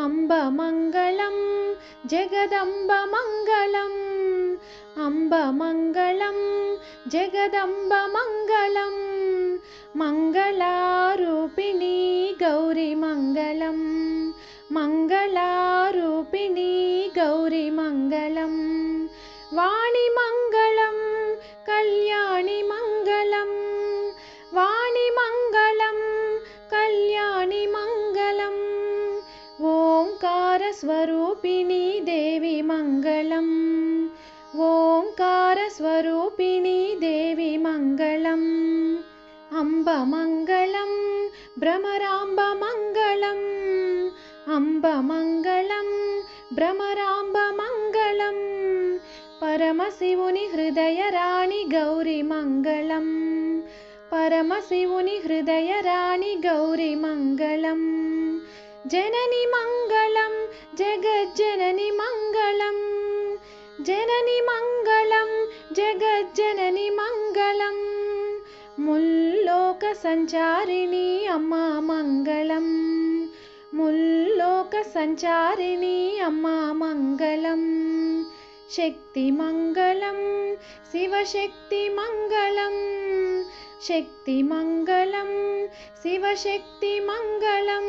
అంబ మంగళం జగదంబ మంగళం అంబ మంగళం జగదంబ మంగళం మంగళారూపిణి గౌరి మంగళం మంగళారూపిణి గౌరి మంగళం వాణి మంగళం కళ్యాణి మంగళం వాణి మంగళం కళ్యాణి మంగళం ఓంకార స్వరూపిణి దేవి మంగళం ఓంకార స్వరూపిణి దేవి మంగళం అంబ మంగళం భ్రమరాంబ మంగళం అంబ మంగళం భ్రమరాంబ మంగళం పరమశివుని హృదయ రాణి గౌరి మంగళం పరమశివుని హృదయ రాణి గౌరి మంగళం జనని మంగళం జగజ్జనని మంగళం జనని మంగళం జగజ్జనని మంగళం ముల్లోక సంచారిణి అమ్మా మంగళం ముల్లోక సంచారిణి అమ్మా మంగళం శక్తి మంగళం శివశక్తి మంగళం శక్తి మంగళం శివశక్తి మంగళం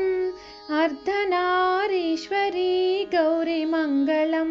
అర్ధనారీశ్వరీ గౌరి మంగళం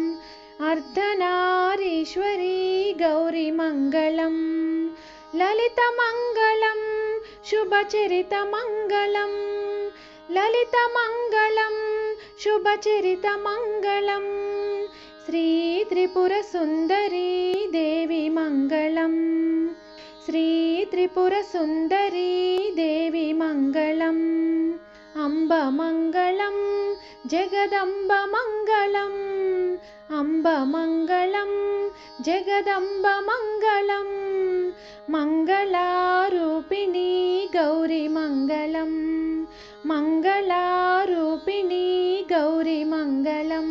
అర్ధనారీశ్వరీ గౌరి మంగళం లలిత మంగళం శుభచరిత మంగళం లలిత మంగళం శుభచరిత మంగళం శ్రీ త్రిపుర సుందరీ దేవి మంగళం శ్రీ త్రిపుర సుందరీ దేవి మంగళం అంబ మంగళం జగదంబ మంగళం అంబ మంగళం జగదంబ మంగళం మంగళారూపిణి గౌరి మంగళం మంగళారూపిణి గౌరి మంగళం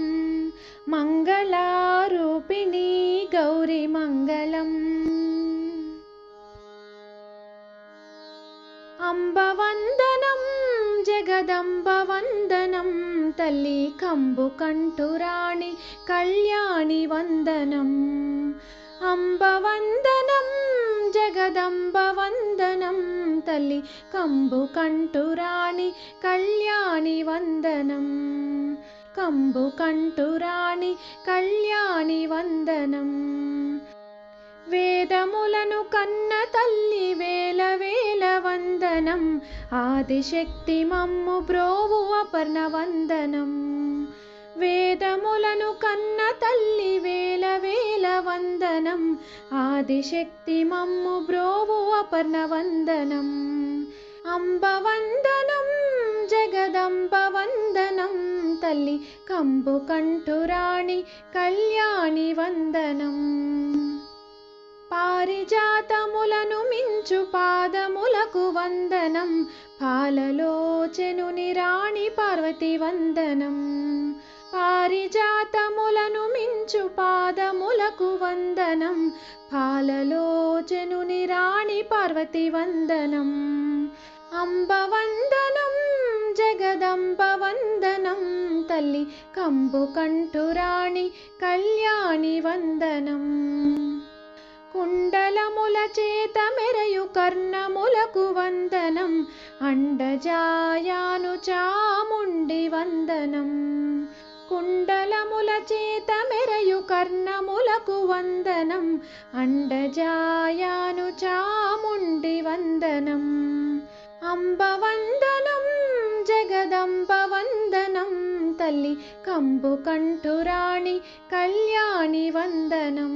మంగళారూపిణి గౌరి మంగళం అంబవందనం జగదంబవందనం తల్లి కంబు కంఠురాణి కళ్యాణి వందనం అంబవందనం జగదంబవందనం తల్లి కంబు కంఠురాణి కళ్యాణి వందనం కంబు కంఠురాణి కళ్యాణి వందనం వేదములను కన్న తల్లి వేల వేల వందనం ఆదిశక్తి మమ్ము బ్రోవు అపర్ణ వందనం వేదములను కన్న తల్లి వేల వేల వందనం ఆదిశక్తి మమ్ము బ్రోవు అపర్ణ వందనం అంబ వందనం జగదంబ వందనం తల్లి కంబు కంఠురాణి కళ్యాణి వందనం పారిజాతములను మించు పాదములకు వందనం పాలలోచెనుని రాణి పార్వతి వందనం పారిజాతములను మించు పాదములకు వందనం పాలలోచెనుని రాణి పార్వతి వందనం అంబ వందనం జగదంబ వందనం తల్లి కంబు కంఠురాణి కళ్యాణి వందనం కుండలముల చేత మెరయు కర్ణములకు వందనం అండజాయాను చాముండి వందనం కుండలముల చేత మెరయు కర్ణములకు వందనం అండజాయాను చాముండి వందనం అంబ వందనం జగదంబ వందనం తల్లి కంబు కంఠురాణి కళ్యాణి వందనం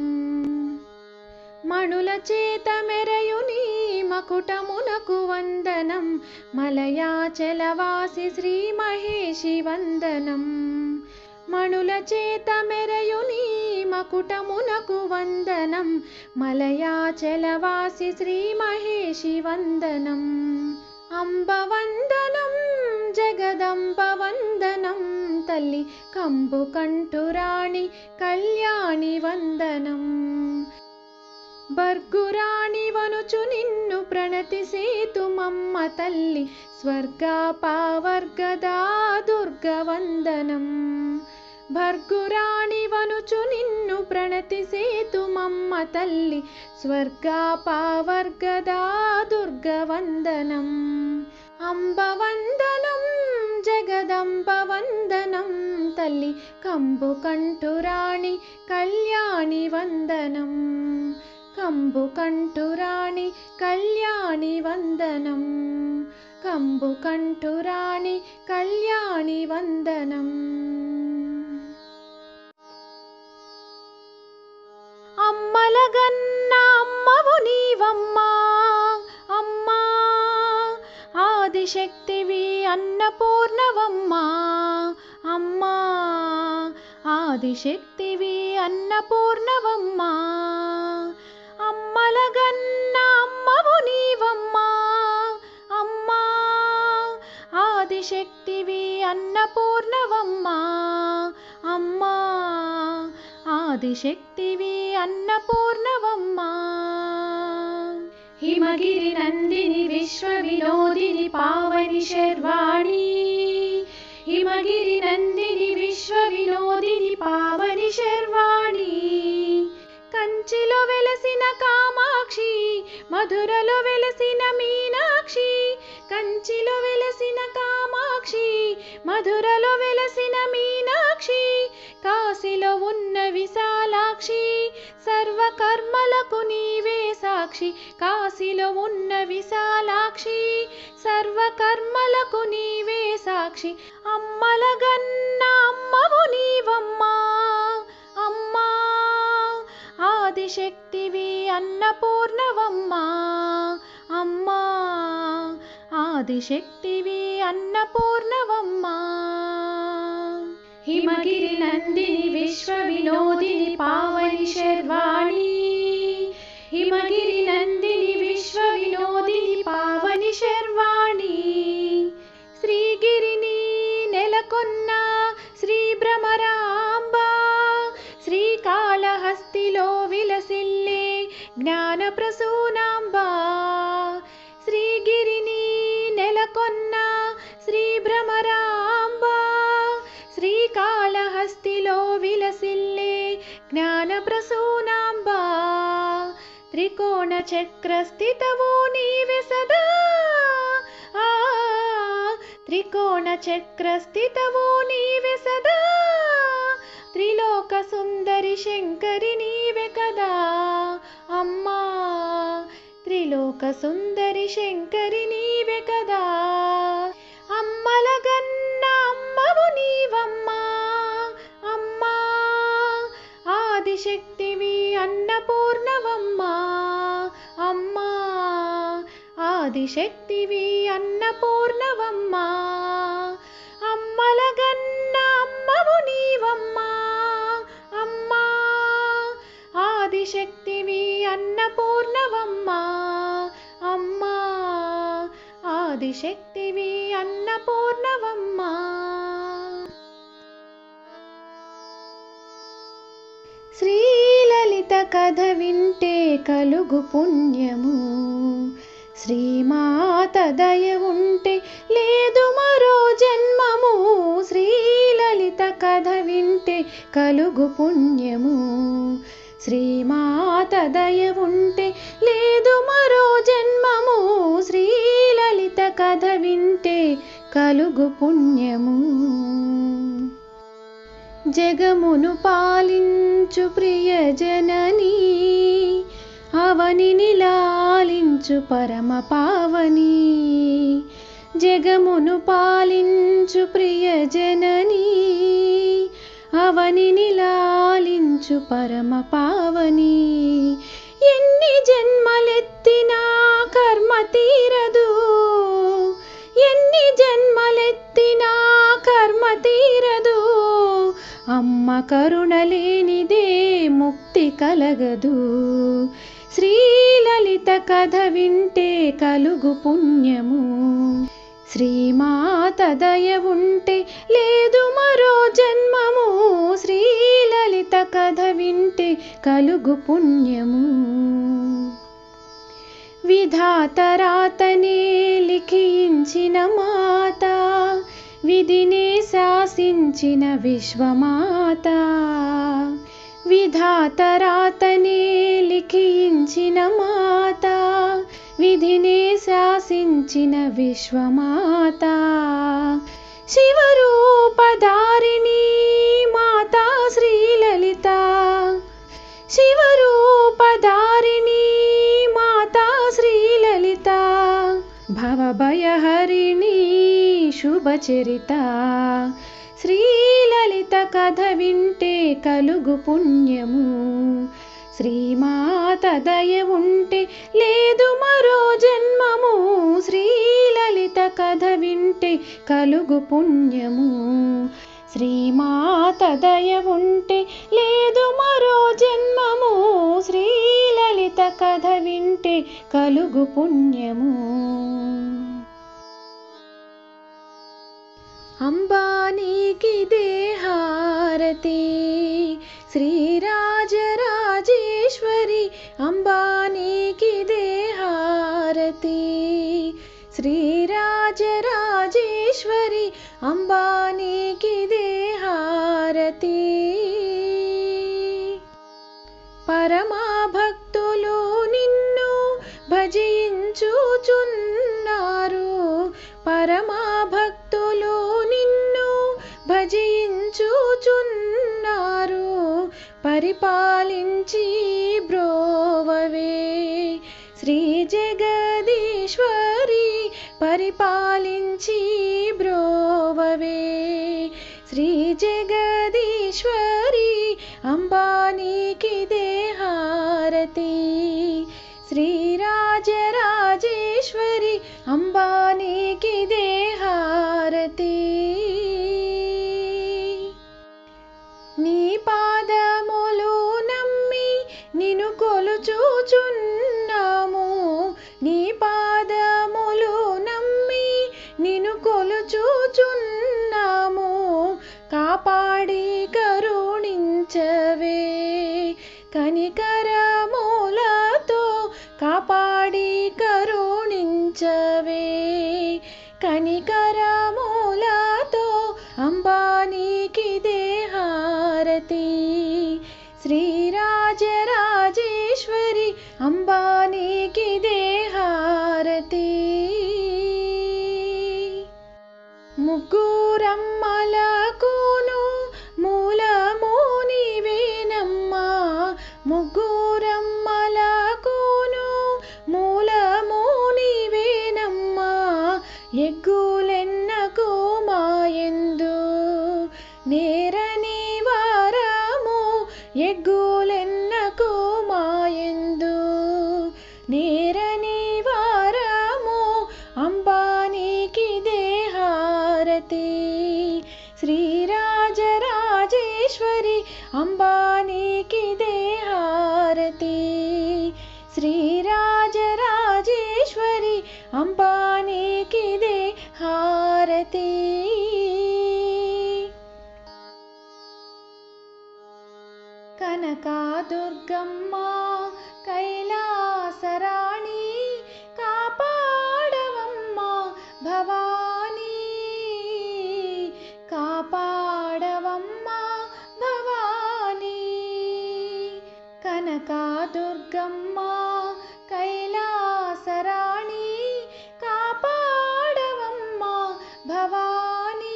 మణుల చేత మెరయుని మకుటమునకు వందనం మలయాచలవాసి శ్రీ మహేషి వందనం మణుల చేత మెరయుని మకుటమునకు వందనం మలయాచలవాసి శ్రీ మహేషి వందనం అంబ వందనం జగదంబ వందనం తల్లి కంబు కంఠురాణి కళ్యాణి వందనం బర్గురాణి వనుచు నిన్ను ప్రణతి సేతుమమ్మ తల్లి స్వర్గాపావర్గదా దుర్గవందనం భర్గురాణి వనుచు నిన్ను ప్రణతి సేతుమమ్మ తల్లి స్వర్గాపావర్గదా దుర్గవందనం అంబవందనం జగదంబవందనం తల్లి కంబు కంఠురాణి కళ్యాణి వందనం కంబు కంఠురాణి కళ్యాణి వందనం కంబు కంఠురాణి కళ్యాణి వందనం అమ్మలగన్న అమ్మవు నీవమ్మా అమ్మా ఆదిశక్తివి అన్నపూర్ణవమ్మా అమ్మా ఆదిశక్తివి అన్నపూర్ణవమ్మా అమ్మలగన్న అమ్మవు నీవమ్మా అమ్మా ఆదిశక్తివి అన్నపూర్ణవమ్మా అమ్మా ఆదిశక్తివి అన్నపూర్ణవమ్మా హిమగిరి నందిని విశ్వ వినోదిని పావని శర్వాణి హిమగిరి నందిని విశ్వ వినోదిని పావని శర్వాణి కంచిలో వెలసిన కామాక్షి మధురలో వెలసిన మీనాక్షి కంచిలో వెలసిన కామాక్షి మధురలో వెలసిన మీనాక్షి కాశీలో ఉన్న విశాలాక్షి సర్వకర్మలకు నీవే సాక్షి కాశీలో ఉన్న విశాలాక్షి సర్వకర్మలకు నీవే సాక్షి అమ్మలగన్న అమ్మవు నీవమ్మా అమ్మా ఆదిశక్తివి అన్నపూర్ణవమ్మా అమ్మా ఆదిశక్తివి అన్నపూర్ణవమ్మా హిమగిరి నందిని విశ్వ వినోదిని పావని శర్వాణి హిమగిరి నందిని విశ్వ వినోదిని పావని శర్వాణి శ్రీగిరిని నెలకొన్న శ్రీ భ్రమరాంబ శ్రీకాళహస్తిలో విలసిల్లే జ్ఞాన ప్రసూనాంబ శ్రీగిరిని నెలకొన్న శ్రీ భ్రమరాంబ శ్రీకాళహస్తిలో విలసిల్లే జ్ఞాన ప్రసూనాంబ త్రికోణ చక్ర స్థితవు నీవే సదా ఆ త్రికోణ చక్ర స్థితవు నీవే సదా త్రిలోక సుందరి శంకరి నీవే కదా అమ్మా త్రిలోక సుందరి శంకరి నీవే కదా అమ్మలగన్న అమ్మవు నీవమ్మా అమ్మా ఆదిశక్తివి అన్నపూర్ణవమ్మా అమ్మా ఆదిశక్తివి అన్నపూర్ణవమ్మా అమ్మలగన్న అమ్మవు నీవమ్మా అమ్మా ఆదిశక్తివి అన్నపూర్ణవమ్మా అమ్మా ఆదిశక్తివి అన్నపూర్ణవమ్మా శ్రీలలిత కథ వింటే కలుగు పుణ్యము శ్రీమాత దయ ఉంటే లేదు మరో జన్మము శ్రీలలిత కథ వింటే కలుగు పుణ్యము శ్రీమాత దయ ఉంటే లేదు మరో జన్మము శ్రీలలిత కథ వింటే కలుగు పుణ్యము జగమును పాలించు ప్రియ జనని అవనిని లాలించు పరమ పావని జగమును పాలించు ప్రియ జనని అవనిని లాలించు పరమ పావని ఎన్ని జన్మలెత్తినా కర్మ తీరదు ఎన్ని జన్మలెత్తినా కర్మ తీరదు అమ్మ కరుణ లేనిదే ముక్తి కలగదు శ్రీలలిత కథ వింటే కలుగు పుణ్యము శ్రీమాత దయ ఉంటే లేదు మరో జన్మము శ్రీలలిత కథ వింటే కలుగు పుణ్యము విధాత రాతనే లిఖించిన మాత విధినే శాసించిన విశ్వమాత విధాత రాతనే లిఖించిన మాత విధినే శాసించిన విశ్వమాత శివరూపధారిణి మాతా శ్రీలలిత శివరూపధారిణి మాతా శ్రీలలిత భవభయహరిణి శుభచరిత శ్రీలలిత కథ వింటే కలుగు పుణ్యము శ్రీమాత దయ ఉంటే లేదు మరో జన్మము శ్రీలలిత కథ వింటే కలుగు పుణ్యము శ్రీమాత దయ ఉంటే లేదు మరో జన్మము శ్రీలలిత కథ వింటే కలుగు పుణ్యము అంబానీకిదే హారతి శ్రీరాజరాజేశ్వరి అంబానీకిదే హారతి శ్రీరాజరాజేశ్వరి అంబానీకిదే హారతి పరమా భక్తులు నిన్ను భజించుచున్నారు పరమా భక్తులు నిన్ను భజించుచున్నారు పరిపాలించి బ్రోవవే శ్రీ జగదీశ్వరి పరిపాలించి బ్రోవవే శ్రీ జగదీశ్వరి అంబానీకిదే హారతి శ్రీరాజరాజేశ్వరి అంబానీకిదే హారతి నీ పాదములు నమ్మి నిన్ను కొలుచూచున్నాము నీ పాదములు నమ్మి నిన్ను కొలుచూచున్నాము కాపాడి కరుణించవే కనికరములతో కాపాడి కరుణించవే కనికరములతో అంబానీకిదే హారతి శ్రీరాజరాజేశ్వరి అంబానీకిదే హారతి ముగ్గురమ్మలకును మూలము నీవేనమ్మా ముగ్గురమ్మలకును మూలము నీవేనమ్మా ఎగ్గులెన్నకు మాయందు నేరని వారము ఎగ్గులెన్నకు మాయందు నేరని వారము అంబానీకిదే హారతి శ్రీరాజరాజేశ్వరి అంబానీకిదే హారతి శ్రీరాజరాజేశ్వరి అంబానీకిదే హారతి కనకాదుర్గమ్మ కైలాసరాణి కాపాడవమ్మ భవానీ కాపాడవమ్మ భవానీ కనకాదుర్గమ్మ కైలాసరాణి కాపాడవమ్మ భవానీ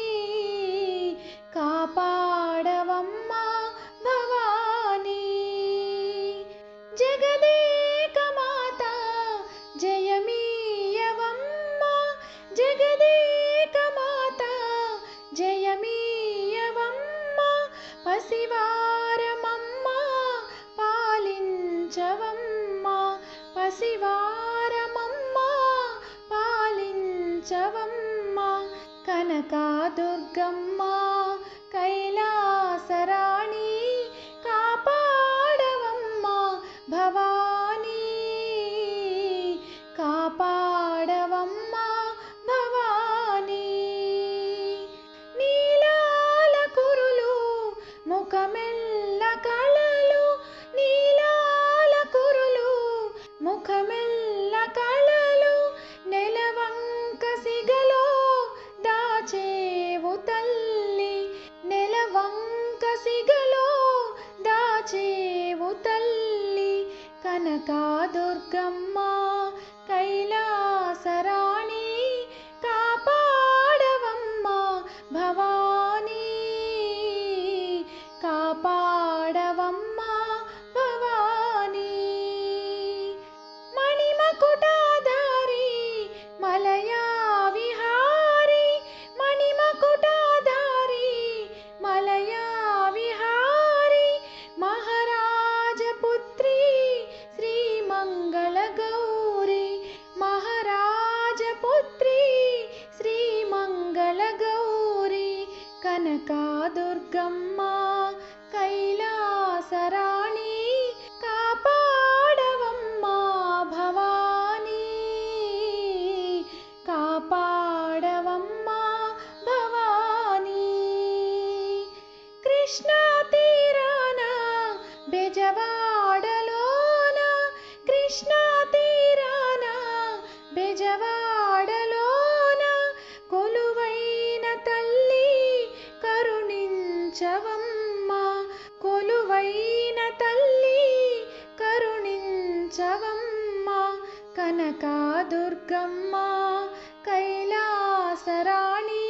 కాపాడవమ్మ భవానీ జగదేక మాత జయమీయవమ్మ జగదేక మాత జయమీయవమ్మ పసివారమమ్మ పాలించవమ్మ పసివారమమ్మ పాలించవమ్మ కనకాదుర్గమ్మ కైలాసరాణి కాపాడవమ్మ భవానీ కాపాడవమ్మ భవానీ కనకాదుర్గమ్మ కైలాసరాణి కాపాడవమ్మ భవానీ కాపాడవమ్మ భవానీ మణిమకుటాధారి మలయా విహారి మణిమకుటాధారి మలయా విహారి మహారాజపుత్రి శ్రీమంగళ గౌరి మహారాజపుత్రి శ్రీమంగళ గౌరి కనకాదుర్గమ్మ కైలాసరాణి కాపాడవమ్మ భవానీ కాపాడవమ్మ భవానీ కృష్ణా తీరాన బెజవాడలోన కృష్ణా తీరాన బెజవాడలోన కొలువైన తల్లి కరుణించవమ్మ కొలువైన తల్లి కరుణించవమ్మ కనకాదుర్గమ్మ కైలాసరాణి